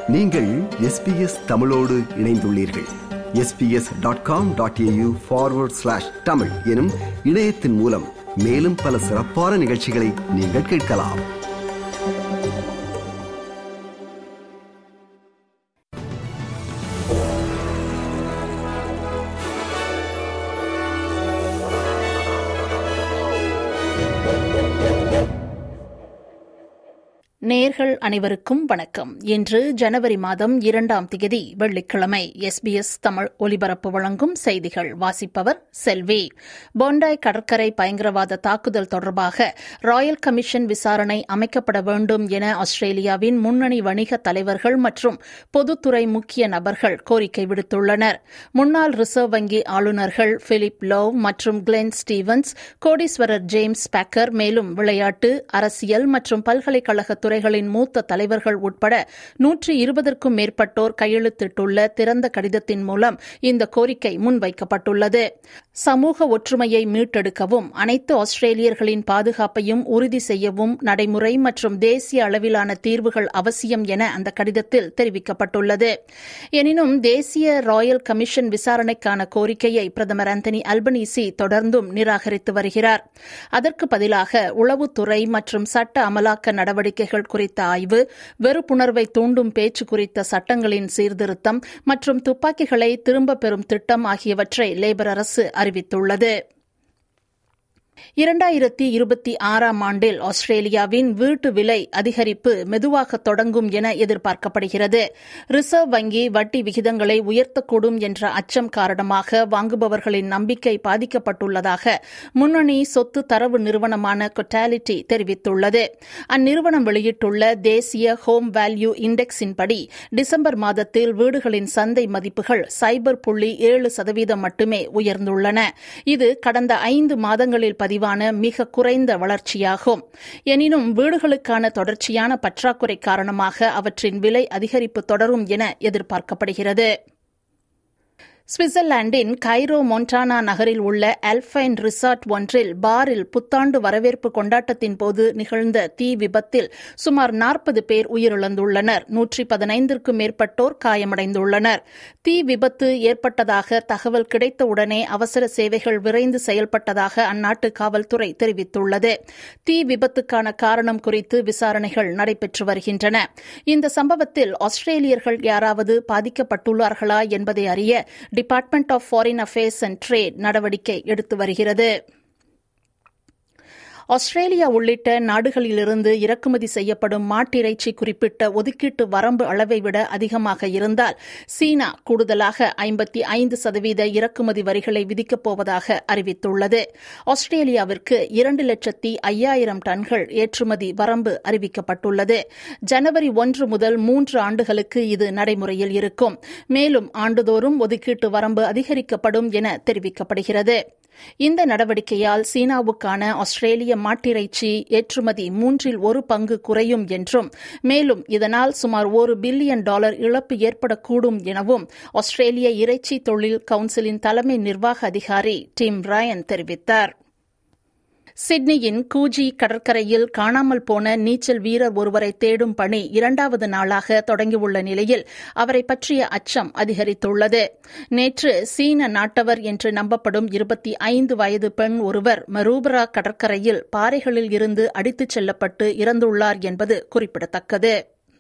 நீங்கள் எஸ்பிஎஸ் தமிழோடு இணைந்துள்ளீர்கள் SBS dot com dot AU forward slash Tamil எனும் இணையத்தின் மூலம் மேலும் பல சிறப்பான நிகழ்ச்சிகளை நீங்கள் கேட்கலாம் நேர்கள் அனைவருக்கும் வணக்கம் இன்று ஜனவரி மாதம் இரண்டாம் தேதி வெள்ளிக்கிழமை எஸ்பிஎஸ் தமிழ் ஒலிபரப்பு வழங்கும் செய்திகள் வாசிப்பவர் செல்வி போண்டாய் கடற்கரை பயங்கரவாத தாக்குதல் தொடர்பாக ராயல் கமிஷன் விசாரணை அமைக்கப்பட வேண்டும் என ஆஸ்திரேலியாவின் முன்னணி வணிக தலைவர்கள் மற்றும் பொதுத்துறை முக்கிய நபர்கள் கோரிக்கை விடுத்துள்ளனர் முன்னாள் ரிசர்வ் வங்கி ஆளுநர்கள் பிலிப் லோவ் மற்றும் கிளென் ஸ்டீவன்ஸ் கோடீஸ்வரர் ஜேம்ஸ் பேக்கர் மேலும் விளையாட்டு அரசியல் மற்றும் பல்கலைக்கழக துறைகளின் மூத்த தலைவர்கள் உட்பட நூற்றி இருபதற்கும் மேற்பட்டோர் கையெழுத்திட்டுள்ள திறந்த கடிதத்தின் மூலம் இந்த கோரிக்கை முன்வைக்கப்பட்டுள்ளது சமூக ஒற்றுமையை மீட்டெடுக்கவும் அனைத்து ஆஸ்திரேலியர்களின் பாதுகாப்பையும் உறுதி செய்யவும் நடைமுறை மற்றும் தேசிய அளவிலான தீர்வுகள் அவசியம் என அந்த கடிதத்தில் தெரிவிக்கப்பட்டுள்ளது எனினும் தேசிய ராயல் கமிஷன் விசாரணைக்கான கோரிக்கையை பிரதமர் ஆந்தனி அல்பனீசி தொடர்ந்தும் நிராகரித்து வருகிறார் அதற்கு பதிலாக உளவுத்துறை மற்றும் சட்ட அமலாக்க நடவடிக்கைகள் குறித்த ஆய்வு வெறுப்புணர்வை தூண்டும் பேச்சு குறித்த சட்டங்களின் சீர்திருத்தம் மற்றும் துப்பாக்கிகளை திரும்பப் பெறும் திட்டம் ஆகியவற்றை லேபர் அரசு அறிவித்துள்ளது இரண்டாயிரத்தி இருபத்தி ஆறாம் ஆண்டில் ஆஸ்திரேலியாவின் வீட்டு விலை அதிகரிப்பு மெதுவாக தொடங்கும் என எதிர்பார்க்கப்படுகிறது ரிசர்வ் வங்கி வட்டி விகிதங்களை உயர்த்தக்கூடும் என்ற அச்சம் காரணமாக வாங்குபவர்களின் நம்பிக்கை பாதிக்கப்பட்டுள்ளதாக முன்னணி சொத்து தரவு நிறுவனமான கொட்டாலிட்டி தெரிவித்துள்ளது அந்நிறுவனம் வெளியிட்டுள்ள தேசிய ஹோம் வேல்யூ இண்டெக்ஸின்படி டிசம்பர் மாதத்தில் வீடுகளின் சந்தை மதிப்புகள் சைபர் புள்ளி ஏழு சதவீதம் மட்டுமே உயர்ந்துள்ளன இது கடந்த ஐந்து மாதங்களில் பதிவான மிக குறைந்த வளர்ச்சியாகும் எனினும் வீடுகளுக்கான தொடர்ச்சியான பற்றாக்குறை காரணமாக அவற்றின் விலை அதிகரிப்பு தொடரும் என எதிர்பார்க்கப்படுகிறது சுவிட்சர்லாந்தின் கைரோ மொன்டானா நகரில் உள்ள அல்பைன் ரிசார்ட் ஒன்றில் பாரில் புத்தாண்டு வரவேற்பு கொண்டாட்டத்தின் போது நிகழ்ந்த தீ விபத்தில் சுமார் நாற்பது பேர் உயிரிழந்துள்ளனர் நூற்றி பதினைந்திற்கும் மேற்பட்டோர் காயமடைந்துள்ளனர் தீ விபத்து ஏற்பட்டதாக தகவல் கிடைத்தவுடனே அவசர சேவைகள் விரைந்து செயல்பட்டதாக அந்நாட்டு காவல்துறை தெரிவித்துள்ளது தீ விபத்துக்கான காரணம் குறித்து விசாரணைகள் நடைபெற்று வருகின்றன இந்த சம்பவத்தில் ஆஸ்திரேலியர்கள் யாராவது பாதிக்கப்பட்டுள்ளார்களா என்பதை அறிய department of foreign affairs and trade நடவடிக்கை எடுத்து வருகிறது ஆஸ்திரேலியா உள்ளிட்ட நாடுகளிலிருந்து இறக்குமதி செய்யப்படும் மாட்டிறைச்சி குறிப்பிட்ட ஒதுக்கீட்டு வரம்பு அளவை விட அதிகமாக இருந்தால் சீனா கூடுதலாக ஐம்பத்தி ஐந்து சதவீத இறக்குமதி வரிகளை விதிக்கப் போவதாக அறிவித்துள்ளது ஆஸ்திரேலியாவிற்கு இரண்டு லட்சத்தி ஐயாயிரம் டன்கள் ஏற்றுமதி வரம்பு அறிவிக்கப்பட்டுள்ளது ஜனவரி ஒன்று முதல் மூன்று ஆண்டுகளுக்கு இது நடைமுறையில் இருக்கும் மேலும் ஆண்டுதோறும் ஒதுக்கீட்டு வரம்பு அதிகரிக்கப்படும் என தெரிவிக்கப்படுகிறது இந்த நடவடிக்கையால் சீனாவுக்கான ஆஸ்திரேலிய மாட்டிறைச்சி ஏற்றுமதி மூன்றில் ஒரு பங்கு குறையும் என்றும் மேலும் இதனால் சுமார் ஒரு பில்லியன் டாலர் இழப்பு ஏற்படக்கூடும் எனவும் ஆஸ்திரேலிய இறைச்சி தொழில் கவுன்சிலின் தலைமை நிர்வாக அதிகாரி டிம் ராயன் தெரிவித்தார் சிட்னியின் கூஜி கடற்கரையில் காணாமல் போன நீச்சல் வீரர் ஒருவரை தேடும் பணி இரண்டாவது நாளாக தொடங்கியுள்ள நிலையில் அவரை பற்றிய அச்சம் அதிகரித்துள்ளது நேற்று சீன நாட்டவர் என்று நம்பப்படும் இருபத்தி ஐந்து வயது பெண் ஒருவர் மரூபரா கடற்கரையில் பாறைகளில் இருந்து அடித்துச் செல்லப்பட்டு இறந்துள்ளார் என்பது குறிப்பிடத்தக்கது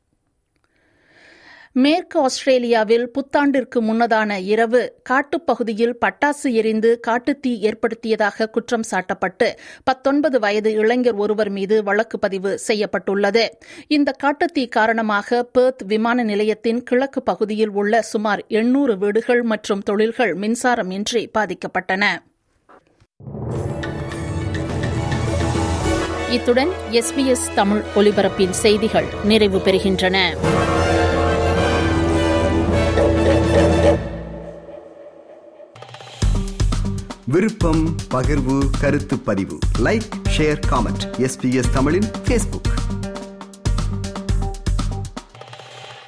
மேற்கு ஆஸ்திரேலியாவில் புத்தாண்டிற்கு முன்னதான இரவு காட்டுப்பகுதியில் பட்டாசு எரிந்து காட்டுத்தீ ஏற்படுத்தியதாக குற்றம் சாட்டப்பட்டு பத்தொன்பது வயது இளைஞர் ஒருவர் மீது வழக்கு பதிவு செய்யப்பட்டுள்ளது இந்த காட்டுத்தீ காரணமாக பெர்த் விமான நிலையத்தின் கிழக்கு பகுதியில் உள்ள சுமார் எண்ணூறு வீடுகள் மற்றும் தொழில்கள் மின்சாரம் இன்றி பாதிக்கப்பட்டன இத்துடன் எஸ்பிஎஸ் தமிழ் ஒலிபரப்பின் செய்திகள் நிறைவு பெறுகின்றன விருப்பம் பகிர்வு கருத்து பதிவு லைக் ஷேர் காமெண்ட் எஸ்பிஎஸ் தமிழின் ஃபேஸ்புக்